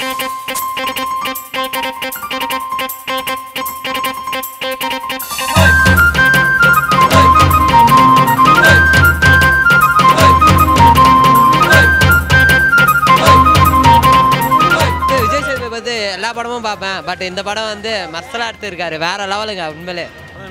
வந்து விஜய் சேதுபதி பற்றி எல்லா படமும் பார்ப்பேன் பட் இந்த படம் வந்து மஸ்தலாக எடுத்திருக்காரு வேற லெவலுங்க உண்மையிலே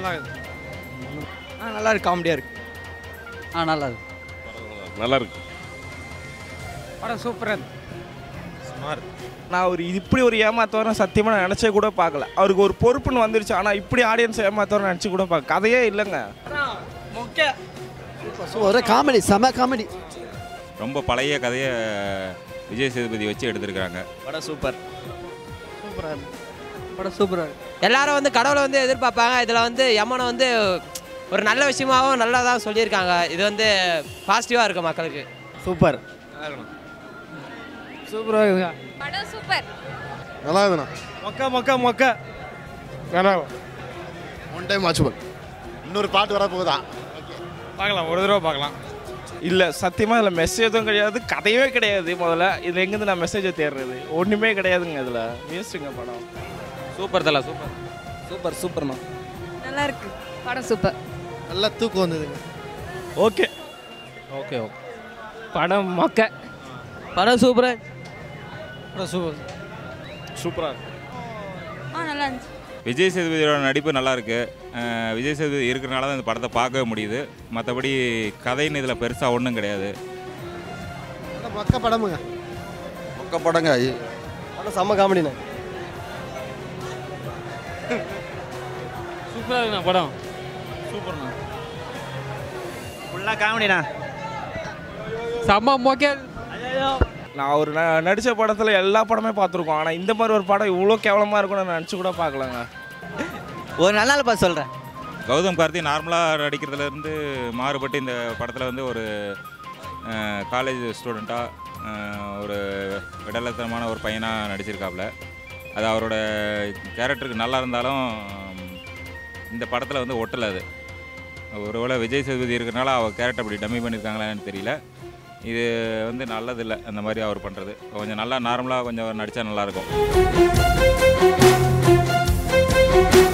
ஆ நல்லா இருக்கு காமெடியாக இருக்கு ஆ நல்லா இருக்கு நல்லா இருக்கு படம் சூப்பராக நான் ஒரு இது இப்படி ஒரு ஏமாத்தவரை சத்தியமாக நான் நினச்சே கூட பார்க்கல அவருக்கு ஒரு பொறுப்புன்னு வந்துருச்சு ஆனால் இப்படி ஆடியன்ஸ் ஏமாத்தவரை நினச்சி கூட பார்க்க கதையே இல்லைங்க மொக்க ஒரே காமெடி செம காமெடி ரொம்ப பழைய கதையை விஜய் சேதுபதி வச்சு எடுத்திருக்கிறாங்க படம் சூப்பர் படம் சூப்பராக இருக்கு எல்லாரும் வந்து கடவுளை வந்து எதிர்பார்ப்பாங்க இதில் வந்து யமனை வந்து ஒரு நல்ல விஷயமாவும் நல்லா தான் சொல்லியிருக்காங்க இது வந்து பாசிட்டிவாக இருக்கும் மக்களுக்கு சூப்பர் சூப்பராக இருக்குங்க படம் சூப்பர் நல்லா இருக்குண்ணா மொக்க மொக்க மொக்க நல்லா ஒன் டைம் வாட்சபிள் இன்னொரு பாட்டு வர போகுதா பார்க்கலாம் ஒரு தடவை பார்க்கலாம் இல்லை சத்தியமாக இதில் மெசேஜ் எதுவும் கிடையாது கதையே கிடையாது முதல்ல இதில் எங்கேருந்து நான் மெசேஜை தேடுறது ஒன்றுமே கிடையாதுங்க இதில் வேஸ்ட்டுங்க படம் சூப்பர் தல சூப்பர் சூப்பர் சூப்பர்ண்ணா நல்லா இருக்கு படம் சூப்பர் நல்லா தூக்கம் வந்ததுங்க ஓகே ஓகே ஓகே படம் மொக்க படம் சூப்பராக படம் சூப்பர் சூப்பராக ஆ நல்லா இருந்துச்சு விஜய் சேதுபதியோட நடிப்பு நல்லா இருக்கு அஹ் விஜய் சேதுபதி இருக்கிறனால தான் இந்த படத்தை பார்க்கவே முடியுது மற்றபடி கதைன்னு இதில் பெருசாக ஒன்றும் கிடையாது மொக்க படமுங்க மொக்க படங்க படம் செம்ம காமெடிண்ணா சூப்பராக இருக்குண்ணா படம் சூப்பர்ண்ணா ஃபுல்லாக காமெடிண்ணா செம்ம மொக்க நான் ஒரு ந நடித்த படத்தில் எல்லா படமே பார்த்துருக்கோம் ஆனால் இந்த மாதிரி ஒரு படம் இவ்வளோ கேவலமாக இருக்கும்னு நான் நினச்சி கூட பார்க்கலங்க ஒரு நல்ல நாள் பார்த்து சொல்கிறேன் கௌதம் கார்த்தி நார்மலாக நடிக்கிறதுலேருந்து மாறுபட்டு இந்த படத்தில் வந்து ஒரு காலேஜ் ஸ்டூடெண்ட்டாக ஒரு விடலத்தனமான ஒரு பையனாக நடிச்சிருக்காப்புல அது அவரோட கேரக்டருக்கு நல்லா இருந்தாலும் இந்த படத்தில் வந்து ஒட்டலை அது ஒருவேளை விஜய் சேதுபதி இருக்கிறனால அவர் கேரக்டர் அப்படி டம்மி பண்ணியிருக்காங்களான்னு தெரியல இது வந்து நல்லதில்லை அந்த மாதிரி அவர் பண்ணுறது கொஞ்சம் நல்லா நார்மலாக கொஞ்சம் நடித்தா நல்லாயிருக்கும்